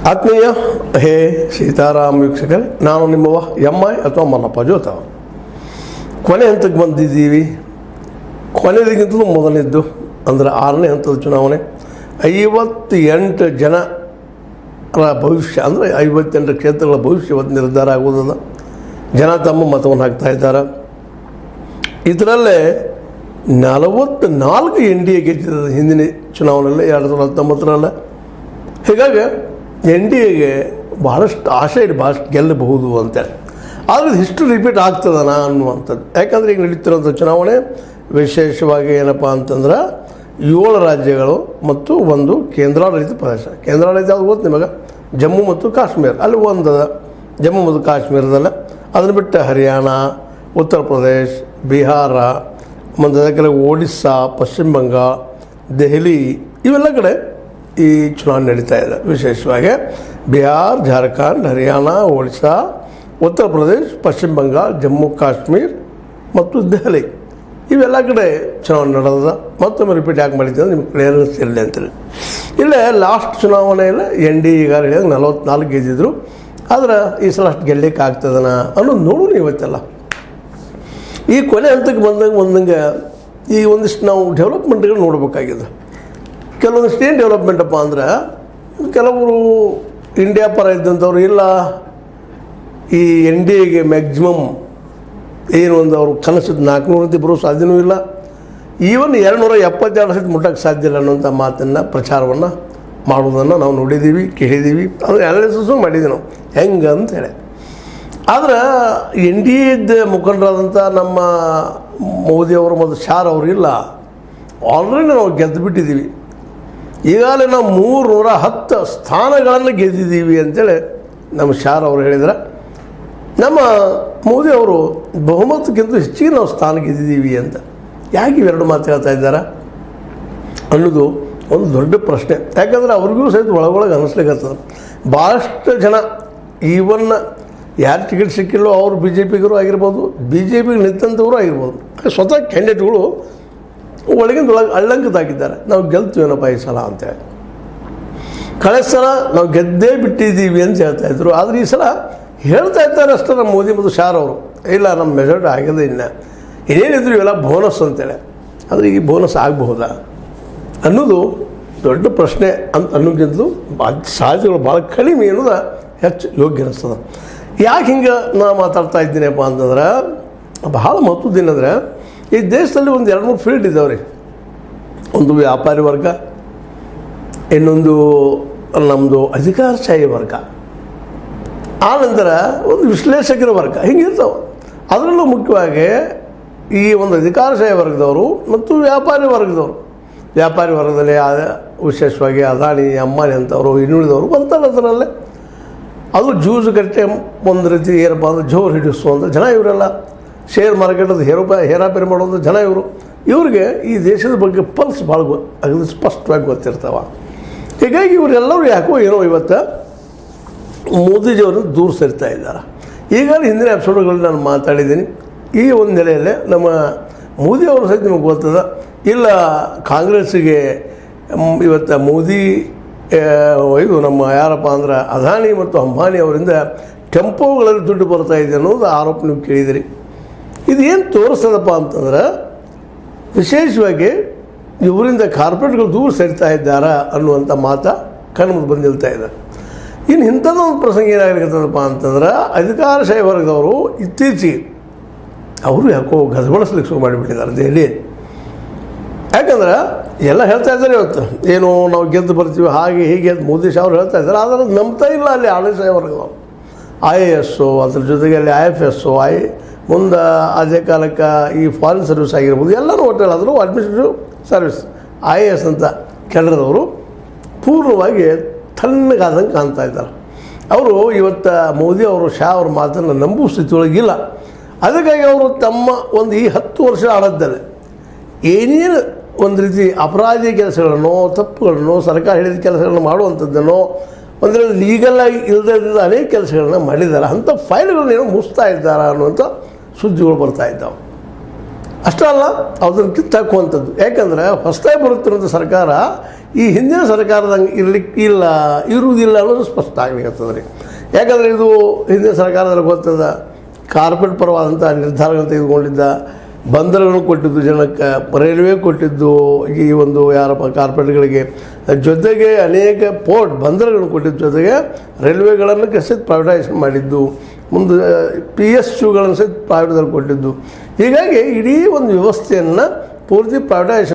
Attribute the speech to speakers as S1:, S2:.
S1: ಆತ್ಮೀಯ ಹೇ ಸೀತಾರಾಮ್ ವೀಕ್ಷಕರೇ ನಾನು ನಿಮ್ಮವ ಎಂ ಐ ಅಥವಾ ಮಲ್ಲಪ್ಪ ಜೋತ ಕೊನೆ ಹಂತಕ್ಕೆ ಬಂದಿದ್ದೀವಿ ಕೊನೆಯದಕ್ಕಿಂತಲೂ ಮೊದಲನೇದ್ದು ಅಂದರೆ ಆರನೇ ಹಂತದ ಚುನಾವಣೆ ಐವತ್ತು ಎಂಟು ಜನರ ಭವಿಷ್ಯ ಅಂದರೆ ಐವತ್ತೆಂಟು ಕ್ಷೇತ್ರಗಳ ಭವಿಷ್ಯ ಇವತ್ತು ನಿರ್ಧಾರ ಆಗುವುದಲ್ಲ ಜನ ತಮ್ಮ ಮತವನ್ನು ಹಾಕ್ತಾ ಇದ್ದಾರೆ ಇದರಲ್ಲೇ ನಲವತ್ತು ನಾಲ್ಕು ಎನ್ ಡಿ ಎ ಗೆದ್ದಿದೆ ಹಿಂದಿನ ಚುನಾವಣೆಯಲ್ಲಿ ಎರಡು ಸಾವಿರದ ಹತ್ತೊಂಬತ್ತರಲ್ಲ ಹೀಗಾಗಿ ಎನ್ ಡಿ ಎಗೆ ಭಾಳಷ್ಟು ಆಶೆ ಇದೆ ಭಾಳಷ್ಟು ಗೆಲ್ಲಬಹುದು ಅಂತೇಳಿ ಆದರೆ ಹಿಸ್ಟ್ರಿ ರಿಪೀಟ್ ಆಗ್ತದನ ಅನ್ನುವಂಥದ್ದು ಯಾಕಂದರೆ ಈಗ ನಡೀತಿರೋಂಥ ಚುನಾವಣೆ ವಿಶೇಷವಾಗಿ ಏನಪ್ಪ ಅಂತಂದ್ರೆ ಏಳು ರಾಜ್ಯಗಳು ಮತ್ತು ಒಂದು ಕೇಂದ್ರಾಡಳಿತ ಪ್ರದೇಶ ಕೇಂದ್ರಾಡಳಿತ ಯಾವ್ದು ಗೊತ್ತು ನಿಮಗೆ ಜಮ್ಮು ಮತ್ತು ಕಾಶ್ಮೀರ ಅಲ್ಲಿ ಒಂದದ ಜಮ್ಮು ಮತ್ತು ಕಾಶ್ಮೀರದಲ್ಲ ಅದನ್ನು ಬಿಟ್ಟು ಹರಿಯಾಣ ಉತ್ತರ ಪ್ರದೇಶ್ ಬಿಹಾರ ಮತ್ತು ಅದಕ್ಕೆ ಒಡಿಸ್ಸಾ ಪಶ್ಚಿಮ ಬಂಗಾಳ ದೆಹಲಿ ಇವೆಲ್ಲ ಕಡೆ ಈ ಚುನಾವಣೆ ನಡೀತಾ ಇದೆ ವಿಶೇಷವಾಗಿ ಬಿಹಾರ್ ಜಾರ್ಖಂಡ್ ಹರಿಯಾಣ ಒಡಿಶಾ ಉತ್ತರ ಪ್ರದೇಶ್ ಪಶ್ಚಿಮ ಬಂಗಾಳ ಜಮ್ಮು ಕಾಶ್ಮೀರ್ ಮತ್ತು ದೆಹಲಿ ಇವೆಲ್ಲ ಕಡೆ ಚುನಾವಣೆ ನಡೆದ ಮತ್ತೊಮ್ಮೆ ರಿಪೀಟ್ ಯಾಕೆ ಮಾಡಿದ್ದೆ ನಿಮ್ಗೆ ಕ್ಲಿಯರೆನ್ಸ್ ಇರಲಿ ಅಂತೇಳಿ ಇಲ್ಲೇ ಲಾಸ್ಟ್ ಚುನಾವಣೆಯಲ್ಲಿ ಎನ್ ಡಿ ಈಗ ಹೇಳಿದಾಗ ನಲವತ್ನಾಲ್ಕು ಗೆದ್ದಿದ್ರು ಆದ್ರೆ ಈ ಸಲ ಅಷ್ಟು ಗೆಲ್ಲಕ್ಕೆ ಆಗ್ತದನ ಅನ್ನೋದು ನೋಡೋಣ ಇವತ್ತೆಲ್ಲ ಈ ಕೊನೆ ಹಂತಕ್ಕೆ ಬಂದಂಗೆ ಬಂದಂಗೆ ಈ ಒಂದಿಷ್ಟು ನಾವು ಡೆವಲಪ್ಮೆಂಟ್ಗಳು ನೋಡಬೇಕಾಗಿದೆ ಕೆಲವೊಂದಿಷ್ಟು ಏನು ಡೆವಲಪ್ಮೆಂಟಪ್ಪ ಅಂದ್ರೆ ಕೆಲವರು ಇಂಡಿಯಾ ಪರ ಇದ್ದಂಥವ್ರು ಇಲ್ಲ ಈ ಎನ್ ಡಿ ಎಗೆ ಮ್ಯಾಕ್ಸಿಮಮ್ ಏನು ಒಂದು ಅವರು ಕನಸಿದ್ದು ನಾಲ್ಕುನೂರಂತೆ ಬರೋ ಸಾಧ್ಯನೂ ಇಲ್ಲ ಈವನ್ ಎರಡುನೂರ ಎಪ್ಪತ್ತೆರಡು ಸತಿ ಮುಟ್ಟಕ್ಕೆ ಸಾಧ್ಯ ಇಲ್ಲ ಅನ್ನೋಂಥ ಮಾತನ್ನು ಪ್ರಚಾರವನ್ನು ಮಾಡೋದನ್ನು ನಾವು ನೋಡಿದ್ದೀವಿ ಕೇಳಿದ್ದೀವಿ ಅದು ಅನಾಲಿಸಿಸು ಮಾಡಿದ್ದೀವಿ ನಾವು ಹೆಂಗೆ ಅಂತ ಹೇಳಿ ಆದ್ರೆ ಎನ್ ಡಿ ಎದ ಮುಖಂಡರಾದಂಥ ನಮ್ಮ ಮೋದಿಯವರು ಮತ್ತು ಶಾರ್ ಅವರು ಇಲ್ಲ ಆಲ್ರೆಡಿ ನಾವು ಗೆದ್ದು ಬಿಟ್ಟಿದ್ದೀವಿ ಈಗಾಗಲೇ ನಾವು ಮೂರು ನೂರ ಹತ್ತು ಸ್ಥಾನಗಳನ್ನು ಗೆದ್ದಿದ್ದೀವಿ ಅಂತೇಳಿ ನಮ್ಮ ಶಾರ್ ಅವರು ಹೇಳಿದ್ರೆ ನಮ್ಮ ಮೋದಿ ಅವರು ಬಹುಮತಕ್ಕಿಂತ ಹೆಚ್ಚಿಗೆ ನಾವು ಸ್ಥಾನ ಗೆದ್ದಿದ್ದೀವಿ ಅಂತ ಯಾಕೆ ಇವೆರಡು ಮಾತು ಹೇಳ್ತಾ ಇದ್ದಾರೆ ಅನ್ನೋದು ಒಂದು ದೊಡ್ಡ ಪ್ರಶ್ನೆ ಯಾಕಂದ್ರೆ ಅವ್ರಿಗೂ ಸಹಿತ ಒಳಗೊಳಗೆ ಅನ್ನಿಸ್ಲಿಕ್ಕತ್ತದ ಭಾಳಷ್ಟು ಜನ ಈವನ್ ಯಾರು ಟಿಕೆಟ್ ಸಿಕ್ಕಿಲ್ಲೋ ಅವರು ಬಿ ಜೆ ಪಿಗರು ಆಗಿರ್ಬೋದು ಬಿ ಜೆ ಪಿಗೆ ನಿಂತಂಥವರು ಆಗಿರ್ಬೋದು ಸ್ವತಃ ಕ್ಯಾಂಡಿಡೇಟ್ಗಳು ಒಳಗಿಂದ ಒಳಗೆ ಅಳ್ಳಂಕದಾಗಿದ್ದಾರೆ ನಾವು ಗೆಲ್ತೀವೇನಪ್ಪ ಈ ಸಲ ಅಂತೇಳಿ ಕಳೆದ ಸಲ ನಾವು ಗೆದ್ದೇ ಬಿಟ್ಟಿದ್ದೀವಿ ಅಂತ ಹೇಳ್ತಾ ಇದ್ರು ಆದರೆ ಈ ಸಲ ಹೇಳ್ತಾ ಇದ್ದಾರೆ ಅಷ್ಟೇ ನಮ್ಮ ಮೋದಿ ಮತ್ತು ಶಾರ್ ಅವರು ಇಲ್ಲ ನಮ್ಮ ಮೆಜಾರಿಟಿ ಆಗಿದೆ ಇನ್ನು ಏನೇನಿದ್ರು ಇವೆಲ್ಲ ಬೋನಸ್ ಅಂತೇಳಿ ಆದರೆ ಈ ಬೋನಸ್ ಆಗಬಹುದಾ ಅನ್ನೋದು ದೊಡ್ಡ ಪ್ರಶ್ನೆ ಅಂತ ಅನ್ನೋಕ್ಕಿಂತಲೂ ಅದ್ ಸಾಧ್ಯತೆಗಳು ಭಾಳ ಕಡಿಮೆ ಅನ್ನೋದು ಹೆಚ್ಚು ಯೋಗ್ಯ ಅನಿಸ್ತದೆ ಯಾಕೆ ಹಿಂಗೆ ನಾ ಮಾತಾಡ್ತಾ ಇದ್ದೀನಪ್ಪ ಅಂತಂದ್ರೆ ಭಾಳ ಮಹತ್ವದ ಏನಂದ್ರೆ ಈ ದೇಶದಲ್ಲಿ ಒಂದು ಎರಡು ಮೂರು ಫೀಲ್ಡ್ ಇದ್ದಾವೆ ರೀ ಒಂದು ವ್ಯಾಪಾರಿ ವರ್ಗ ಇನ್ನೊಂದು ನಮ್ಮದು ಅಧಿಕಾರಶಾಹಿ ವರ್ಗ ಆನಂತರ ಒಂದು ವಿಶ್ಲೇಷಕರ ವರ್ಗ ಹಿಂಗಿರ್ತಾವೆ ಅದರಲ್ಲೂ ಮುಖ್ಯವಾಗಿ ಈ ಒಂದು ಅಧಿಕಾರಶಾಹಿ ವರ್ಗದವರು ಮತ್ತು ವ್ಯಾಪಾರಿ ವರ್ಗದವರು ವ್ಯಾಪಾರಿ ವರ್ಗದಲ್ಲಿ ಆ ವಿಶೇಷವಾಗಿ ಅದಾನಿ ಅಂಬಾನಿ ಅಂತವರು ಇನ್ನುಳಿದವರು ಬರ್ತಾರೆ ಅದರಲ್ಲೇ ಅದು ಜೂಜು ಕಟ್ಟೆ ಒಂದು ರೀತಿ ಏನಪ್ಪ ಅಂದ್ರೆ ಜೋರು ಹಿಡಿಸುವಂಥ ಜನ ಇವರೆಲ್ಲ ಶೇರ್ ಮಾರ್ಕೆಟದ ಹೇರೋಪ ಹೇರಾಪೇರಿ ಮಾಡುವಂಥ ಜನ ಇವರು ಇವ್ರಿಗೆ ಈ ದೇಶದ ಬಗ್ಗೆ ಪಲ್ಸ್ ಭಾಳ ಗೊ ಅದು ಸ್ಪಷ್ಟವಾಗಿ ಗೊತ್ತಿರ್ತಾವ ಹೀಗಾಗಿ ಇವರೆಲ್ಲರೂ ಯಾಕೋ ಏನೋ ಇವತ್ತು ಮೋದಿಜಿಯವರನ್ನು ದೂರ ಸರಿತಾ ಇದ್ದಾರೆ ಈಗಾಗಲೇ ಹಿಂದಿನ ಎಪಿಸೋಡ್ಗಳಲ್ಲಿ ನಾನು ಮಾತಾಡಿದ್ದೀನಿ ಈ ಒಂದು ನೆಲೆಯಲ್ಲೇ ನಮ್ಮ ಮೋದಿಯವರು ಸಹಿತ ನಿಮಗೆ ಗೊತ್ತದ ಇಲ್ಲ ಕಾಂಗ್ರೆಸ್ಸಿಗೆ ಮ್, ಇವತ್ತು ಮೋದಿ ಆ, ಇದು ನಮ್ಮ ಯಾರಪ್ಪ ಅಂದ್ರೆ ಅದಾನಿ ಮತ್ತು ಅಂಬಾನಿ ಅವರಿಂದ ಟೆಂಪೋಗಳಲ್ಲಿ ದುಡ್ಡು ಬರ್ತಾ ಇದೆ ಅನ್ನೋದು ಆರೋಪ ನೀವು ಕೇಳಿದಿರಿ ಇದು ಏನು ತೋರಿಸ್ತದಪ್ಪ ಅಂತಂದ್ರೆ ವಿಶೇಷವಾಗಿ ಇವರಿಂದ ಕಾರ್ಪೊರೇಟ್ಗಳು ದೂರ ಸರಿತಾ ಇದ್ದಾರ ಅನ್ನುವಂಥ ಮಾತ ಕಣ್ಮುಂದೆ ಬಂದು ನಿಲ್ತಾ ಇದೆ ಇನ್ನು ಇಂಥದ್ದೊಂದು ಪ್ರಸಂಗ ಏನಾಗಿರ್ತದಪ್ಪ ಅಂತಂದ್ರೆ ಅಧಿಕಾರಶಾಹಿ ವರ್ಗದವರು ಇತ್ತೀಚೆಗೆ ಅವರು ಯಾಕೋ ಗದಗೊಳಿಸ್ಲಿಕ್ಕೆ ಶುರು ಮಾಡಿಬಿಟ್ಟಿದ್ದಾರೆ ದೆಹಲಿ ಯಾಕಂದ್ರೆ ಎಲ್ಲ ಹೇಳ್ತಾ ಇದ್ದಾರೆ ಇವತ್ತು ಏನು ನಾವು ಗೆದ್ದು ಬರ್ತೀವಿ ಹಾಗೆ ಹೀಗೆ ಅಂತ ಮೋದಿ ಶಾ ಅವ್ರು ಹೇಳ್ತಾ ಇದ್ದಾರೆ ಆದರೆ ಅದು ನಂಬ್ತಾ ಇಲ್ಲ ಅಲ್ಲಿ ಆಡಳಿತ ವರ್ಗದವರು ಐ ಎ ಎಸ್ಸು ಅದ್ರ ಜೊತೆಗೆ ಅಲ್ಲಿ ಐ ಎಫ್ ಎಸ್ಸು ಐ ಮುಂದೆ ಅದೇ ಕಾಲಕ್ಕೆ ಈ ಫಾರಿನ್ ಸರ್ವಿಸ್ ಆಗಿರ್ಬೋದು ಎಲ್ಲರೂ ಒಟ್ಟು ಹೇಳಿದ್ರು administrative service I A S ಅಂತ ಕೆಳದವರು ಪೂರ್ಣವಾಗಿ ತಣ್ಣಗಾದಂಗೆ ಕಾಣ್ತಾ ಇದ್ದಾರೆ ಅವರು ಇವತ್ತು ಮೋದಿ ಅವರು ಶಾ ಅವ್ರ ಮಾತನ್ನು ನಂಬುವ ಸ್ಥಿತಿಯೊಳಗಿಲ್ಲ ಅದಕ್ಕಾಗಿ ಅವರು ತಮ್ಮ ಒಂದು ಈ ಹತ್ತು ವರ್ಷ ಆಳದ್ದಲ್ಲಿ ಏನೇನು ಒಂದು ರೀತಿ ಅಪರಾಧಿ ಕೆಲಸಗಳನ್ನು ತಪ್ಪುಗಳನ್ನು ಸರ್ಕಾರ ಹೇಳಿದ ಕೆಲಸಗಳನ್ನು ಮಾಡುವಂಥದ್ದನ್ನು ಒಂದು ಲೀಗಲಾಗಿ ಇಲ್ಲದೇ ಇದ್ದ ಅನೇಕ ಕೆಲಸಗಳನ್ನ ಮಾಡಿದ್ದಾರೆ ಅಂಥ ಫೈಲ್ಗಳನ್ನ ಏನೋ ಮುಚ್ತಾ ಇದ್ದಾರೆ ಅನ್ನುವಂಥ ಸುದ್ದಿಗಳು ಬರ್ತಾ ಇದ್ದಾವೆ ಅಷ್ಟೇ ಅಲ್ಲ ಅದನ್ನು ಕಿತ್ತಾಕುವಂಥದ್ದು ಯಾಕಂದರೆ ಹೊಸದಾಗಿ ಬರುತ್ತಿರುವಂಥ ಸರ್ಕಾರ ಈ ಹಿಂದಿನ ಸರ್ಕಾರದಂಗೆ ಇರ್ಲಿಕ್ಕೆ ಇಲ್ಲ ಇರುವುದಿಲ್ಲ ಅನ್ನೋದು ಸ್ಪಷ್ಟ ಆಗ್ಲಿಕ್ಕೆ ರೀ ಯಾಕಂದರೆ ಇದು ಹಿಂದಿನ ಸರ್ಕಾರದಲ್ಲಿ ಗೊತ್ತದ ಕಾರ್ಪೊರೇಟ್ ಪರವಾದಂಥ ನಿರ್ಧಾರಗಳನ್ನು ತೆಗೆದುಕೊಂಡಿದ್ದ ಬಂದರಗಳನ್ನು ಕೊಟ್ಟಿದ್ದು ಜನಕ್ಕೆ ರೈಲ್ವೆ ಕೊಟ್ಟಿದ್ದು ಈ ಒಂದು ಯಾರಪ್ಪ ಕಾರ್ಪೊರೇಟ್ಗಳಿಗೆ ಜೊತೆಗೆ ಅನೇಕ ಪೋರ್ಟ್ ಬಂದರುಗಳನ್ನು ಕೊಟ್ಟಿದ್ದ ಜೊತೆಗೆ ರೈಲ್ವೆಗಳನ್ನು ಸಹಿತ ಪ್ರೈವೇಟೈಸೇಷನ್ ಮಾಡಿದ್ದು ಮುಂದೆ ಪಿ ಎಸ್ ಯುಗಳನ್ನು ಸಹಿತ ಪ್ರೈವೇಟ್ದಲ್ಲಿ ಕೊಟ್ಟಿದ್ದು ಹೀಗಾಗಿ ಇಡೀ ಒಂದು ವ್ಯವಸ್ಥೆಯನ್ನು ಪೂರ್ತಿ ಪ್ರೈವೇಟೈಸೇಷನ್